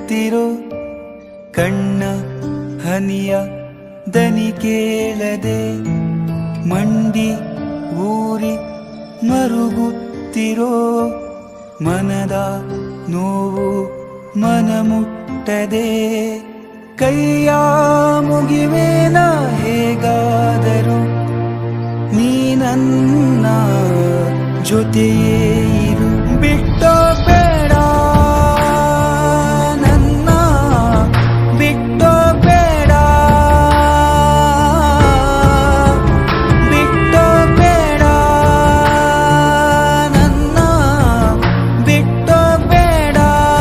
ಕರೆಯುತ್ತಿರೋ ಕಣ್ಣ ಹನಿಯ ದನಿ ಕೇಳದೆ ಮಂಡಿ ಊರಿ ಮರುಗುತ್ತಿರೋ ಮನದ ನೋವು ಮನ ಮುಟ್ಟದೆ ಕೈಯ ಮುಗಿವೇನ ಹೇಗಾದರೂ ನೀ ನನ್ನ ಜೊತೆಯೇ ಇರು ಬಿಟ್ಟೋ ಬೇಡ ನನ್ನ ಬಿಟ್ಟೋ ಬೇಡ ಬಿಟ್ಟೋ ಬೇಡ ನನ್ನ ಬಿಟ್ಟೋ ಬೇಡ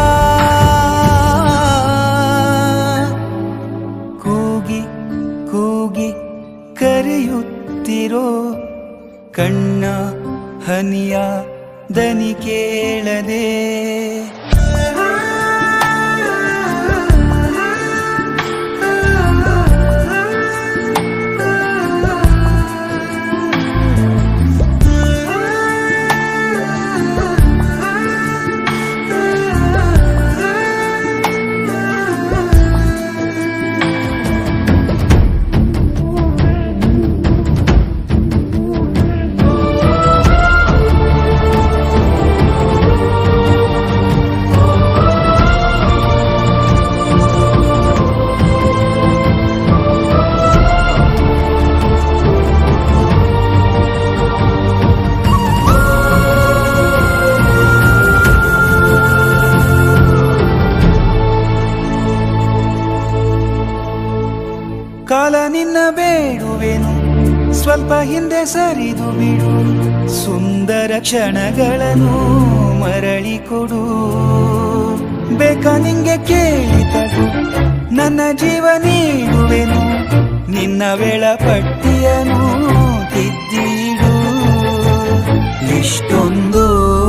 ಕೂಗಿ ಕೂಗಿ ಕರೆಯುತ್ತಿರೋ ಕಣ್ಣ ಹನಿಯ ದನಿ ಕೇಳದೆ ಕಾಲ ನಿನ್ನ ಬೇಡುವೆನು ಸ್ವಲ್ಪ ಹಿಂದೆ ಸರಿದು ಬಿಡು ಸುಂದರ ಕ್ಷಣಗಳನ್ನು ಮರಳಿ ಕೊಡು ಬೇಕ ನಿಂಗೆ ಕೇಳಿತಡು ನನ್ನ ಜೀವ ನೀಡುವೆನು ನಿನ್ನ ವೇಳಪಟ್ಟಿಯನು ತಿದ್ದಿಡು ಇಷ್ಟೊಂದು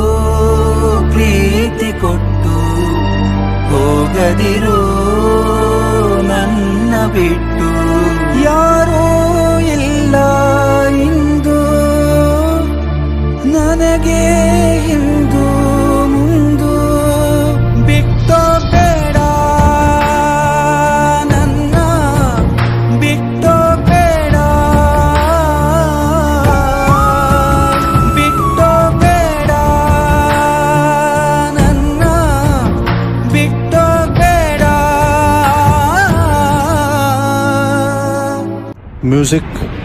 ಪ್ರೀತಿ ಕೊಟ್ಟು ಹೋಗದಿರು ನನ್ನ ಬಿಟ್ಟು ಯಾರೂ ಇಲ್ಲ ಇಂದು ನನಗೆ ಹಿಂದು ಮುಂದು ಬಿಟ್ಟೋ ಬೇಡ ನನ್ನ ಬಿಟ್ಟೋ ಬೇಡ ಬಿಟ್ಟೋ ಬೇಡ ನನ್ನ ಬಿಟ್ಟೋ ಬೇಡ Music